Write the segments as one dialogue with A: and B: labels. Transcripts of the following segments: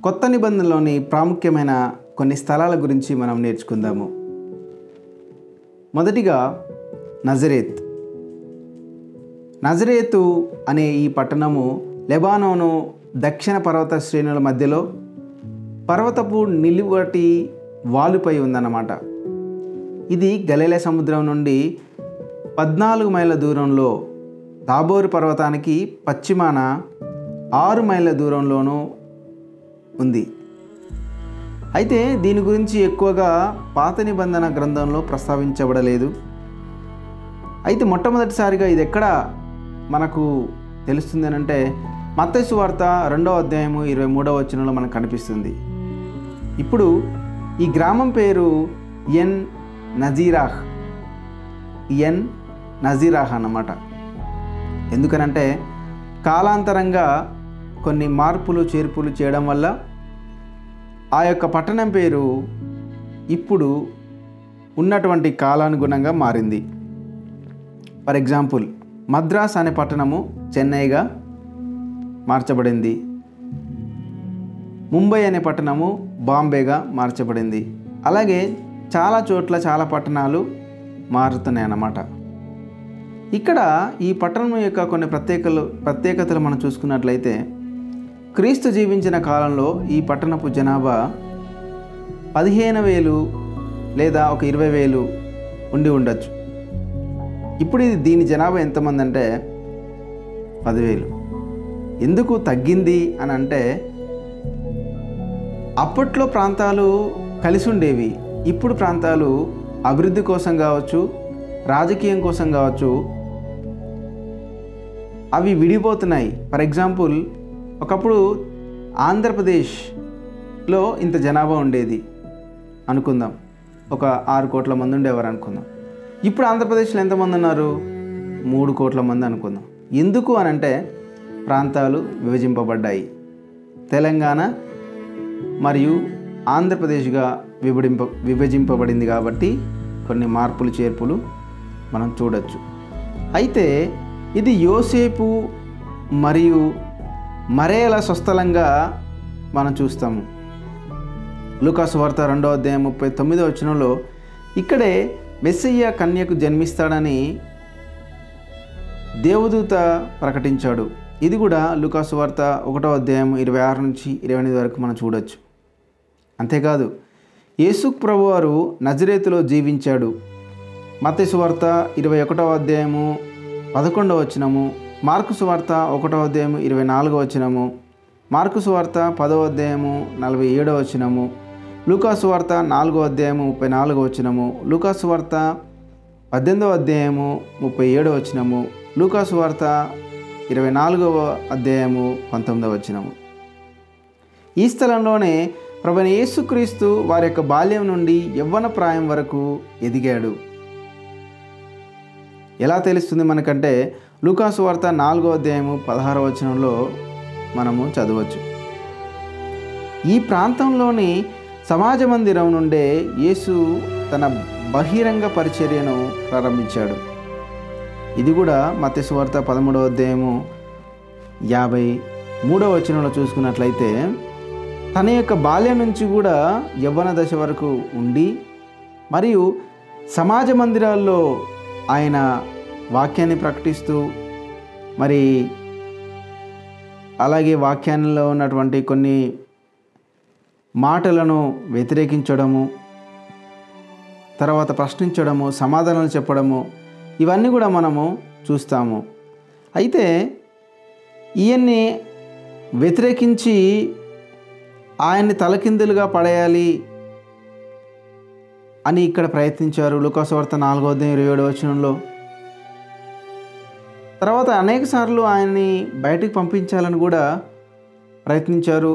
A: కొత్త నిబంధనలోని ప్రాముఖ్యమైన కొన్ని స్థలాల గురించి మనం నేర్చుకుందాము మొదటిగా నజరేత్ నజరేతు అనే ఈ పట్టణము లెబానోను దక్షిణ పర్వత శ్రేణుల మధ్యలో పర్వతపు నిలువటి వాలుపై ఉందన్నమాట ఇది గలీల సముద్రం నుండి పద్నాలుగు మైళ్ళ దూరంలో తాబోరు పర్వతానికి పశ్చిమాన ఆరు మైళ్ళ దూరంలోనూ ఉంది అయితే దీని గురించి ఎక్కువగా పాత నిబంధన గ్రంథంలో ప్రస్తావించబడలేదు అయితే మొట్టమొదటిసారిగా ఇది ఎక్కడ మనకు తెలుస్తుంది అని అంటే మత్తయి వార్త రెండవ అధ్యాయము ఇరవై మూడవ వచనంలో మనకు కనిపిస్తుంది ఇప్పుడు ఈ గ్రామం పేరు ఎన్ నజీరాహ్ ఎన్ నజీరాహ్ అన్నమాట ఎందుకనంటే కాలాంతరంగా కొన్ని మార్పులు చేర్పులు చేయడం వల్ల ఆ యొక్క పట్టణం పేరు ఇప్పుడు ఉన్నటువంటి కాలానుగుణంగా మారింది ఫర్ ఎగ్జాంపుల్ మద్రాస్ అనే పట్టణము చెన్నైగా మార్చబడింది ముంబై అనే పట్టణము బాంబేగా మార్చబడింది అలాగే చాలా చోట్ల చాలా పట్టణాలు మారుతున్నాయి అన్నమాట ఇక్కడ ఈ పట్టణం యొక్క కొన్ని ప్రత్యేకలు ప్రత్యేకతలు మనం చూసుకున్నట్లయితే క్రీస్తు జీవించిన కాలంలో ఈ పట్టణపు జనాభా పదిహేను వేలు లేదా ఒక ఇరవై వేలు ఉండి ఉండొచ్చు ఇప్పుడు ఇది దీని జనాభా ఎంతమంది అంటే పదివేలు ఎందుకు తగ్గింది అని అంటే అప్పట్లో ప్రాంతాలు కలిసి ఉండేవి ఇప్పుడు ప్రాంతాలు అభివృద్ధి కోసం కావచ్చు రాజకీయం కోసం కావచ్చు అవి విడిపోతున్నాయి ఫర్ ఎగ్జాంపుల్ ఒకప్పుడు ఆంధ్రప్రదేశ్లో ఇంత జనాభా ఉండేది అనుకుందాం ఒక ఆరు కోట్ల మంది ఉండేవారు అనుకుందాం ఇప్పుడు ఆంధ్రప్రదేశ్లో ఎంతమంది ఉన్నారు మూడు కోట్ల మంది అనుకుందాం ఎందుకు అని అంటే ప్రాంతాలు విభజింపబడ్డాయి తెలంగాణ మరియు ఆంధ్రప్రదేశ్గా విభజింప విభజింపబడింది కాబట్టి కొన్ని మార్పులు చేర్పులు మనం చూడొచ్చు అయితే ఇది యోసేపు మరియు మరేల స్వస్థలంగా మనం చూస్తాము లూకాసు వార్త రెండో అధ్యాయం ముప్పై తొమ్మిదో వచనంలో ఇక్కడే మెస్సయ్య కన్యకు జన్మిస్తాడని దేవదూత ప్రకటించాడు ఇది కూడా లూకాసు వార్త ఒకటో అధ్యాయం ఇరవై ఆరు నుంచి ఇరవై ఎనిమిది వరకు మనం చూడొచ్చు అంతేకాదు యేసు ప్రభువారు నజరేతులో జీవించాడు మత్తయి వార్త ఇరవై ఒకటవ అధ్యాయము పదకొండవ వచనము మార్కు సువార్త ఒకటవ అధ్యాయము ఇరవై నాలుగవ వచనము మార్కు సువార్త పదవ అధ్యాయము నలభై ఏడవ వచనము లూకాసు వార్త నాలుగో అధ్యాయము ముప్పై నాలుగో వచనము లూకాసు వార్త పద్దెనిమిదవ అధ్యాయము ముప్పై ఏడవ వచనము లూకాసు వార్త ఇరవై నాలుగవ అధ్యాయము పంతొమ్మిదవ వచనము ఈ స్థలంలోనే ప్రభుని యేసుక్రీస్తు వారి యొక్క బాల్యం నుండి యవ్వన ప్రాయం వరకు ఎదిగాడు ఎలా తెలుస్తుంది మనకంటే లూకాసు వార్త నాలుగో అధ్యాయము పదహారవ వచనంలో మనము చదవచ్చు ఈ ప్రాంతంలోని సమాజ మందిరం నుండే యేసు తన బహిరంగ పరిచర్యను ప్రారంభించాడు ఇది కూడా మత్స్సు వార్త పదమూడవ అధ్యాయము యాభై మూడవ వచనంలో చూసుకున్నట్లయితే తన యొక్క బాల్యం నుంచి కూడా యవ్వన దశ వరకు ఉండి మరియు సమాజ మందిరాల్లో ఆయన వాక్యాన్ని ప్రకటిస్తూ మరి అలాగే వాక్యాల్లో ఉన్నటువంటి కొన్ని మాటలను వ్యతిరేకించడము తర్వాత ప్రశ్నించడము సమాధానాలు చెప్పడము ఇవన్నీ కూడా మనము చూస్తాము అయితే ఈయన్ని వ్యతిరేకించి ఆయన్ని తలకిందులుగా పడేయాలి అని ఇక్కడ ప్రయత్నించారు లుకాసువార్త నాలుగో అధ్యాయం ఇరవై ఏడు వచనంలో తర్వాత అనేక సార్లు ఆయన్ని బయటికి పంపించాలని కూడా ప్రయత్నించారు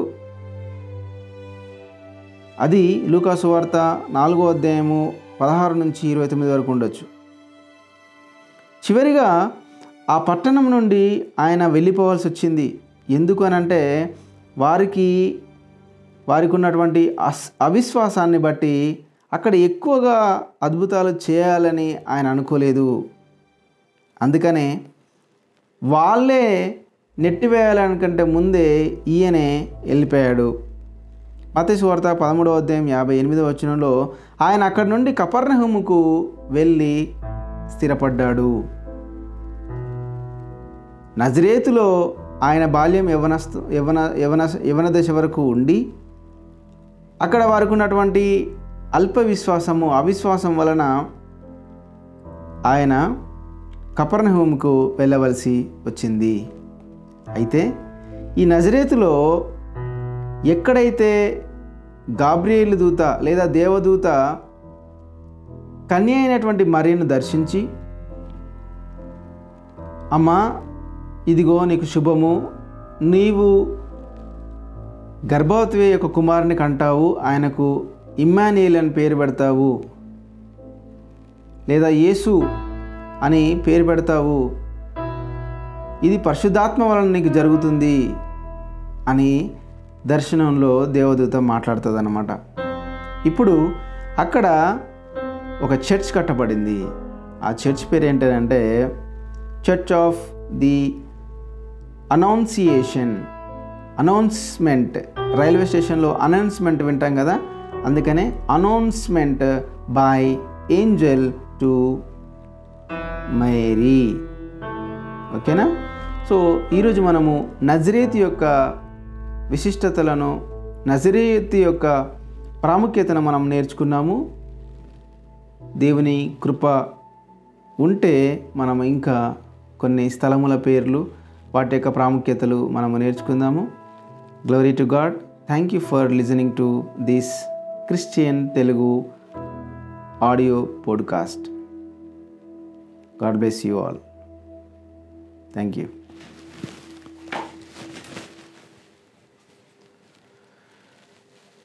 A: అది లూకాసు వార్త నాలుగో అధ్యాయము పదహారు నుంచి ఇరవై తొమ్మిది వరకు ఉండొచ్చు చివరిగా ఆ పట్టణం నుండి ఆయన వెళ్ళిపోవాల్సి వచ్చింది ఎందుకు అనంటే వారికి వారికి ఉన్నటువంటి అస్ అవిశ్వాసాన్ని బట్టి అక్కడ ఎక్కువగా అద్భుతాలు చేయాలని ఆయన అనుకోలేదు అందుకనే వాళ్ళే నెట్టివేయాలనుకంటే ముందే ఈయనే వెళ్ళిపోయాడు మతేసు వార్త పదమూడవ అధ్యాయం యాభై ఎనిమిదవ వచనంలో ఆయన అక్కడి నుండి కపర్ణహుముకు వెళ్ళి స్థిరపడ్డాడు నజరేతులో ఆయన బాల్యం యవనస్తు యవన యవన యవన దశ వరకు ఉండి అక్కడ వారికి ఉన్నటువంటి అల్ప విశ్వాసము అవిశ్వాసం వలన ఆయన కపర్ణహోముకు వెళ్ళవలసి వచ్చింది అయితే ఈ నజరేతులో ఎక్కడైతే గాబ్రియేలు దూత లేదా దేవదూత కన్య అయినటువంటి మరియను దర్శించి అమ్మా ఇదిగో నీకు శుభము నీవు గర్భవతి యొక్క కుమారుని కంటావు ఆయనకు ఇమ్మానియల్ అని పేరు పెడతావు లేదా యేసు అని పేరు పెడతావు ఇది పరిశుద్ధాత్మ వలన నీకు జరుగుతుంది అని దర్శనంలో దేవదూత మాట్లాడుతుంది అన్నమాట ఇప్పుడు అక్కడ ఒక చర్చ్ కట్టబడింది ఆ చర్చ్ పేరు ఏంటంటే church of the annunciation announcement railway స్టేషన్లో అనౌన్స్మెంట్ వింటాం కదా అందుకనే announcement by angel to Mary ఓకేనా సో ఈరోజు మనము నజరేత్ యొక్క విశిష్టతలను నజరేత్ యొక్క ప్రాముఖ్యతను మనం నేర్చుకున్నాము దేవుని కృప ఉంటే మనం ఇంకా కొన్ని స్థలముల పేర్లు వాటి యొక్క ప్రాముఖ్యతలు మనము నేర్చుకుందాము glory to God thank you for listening to this Christian Telugu audio podcast God bless you all thank you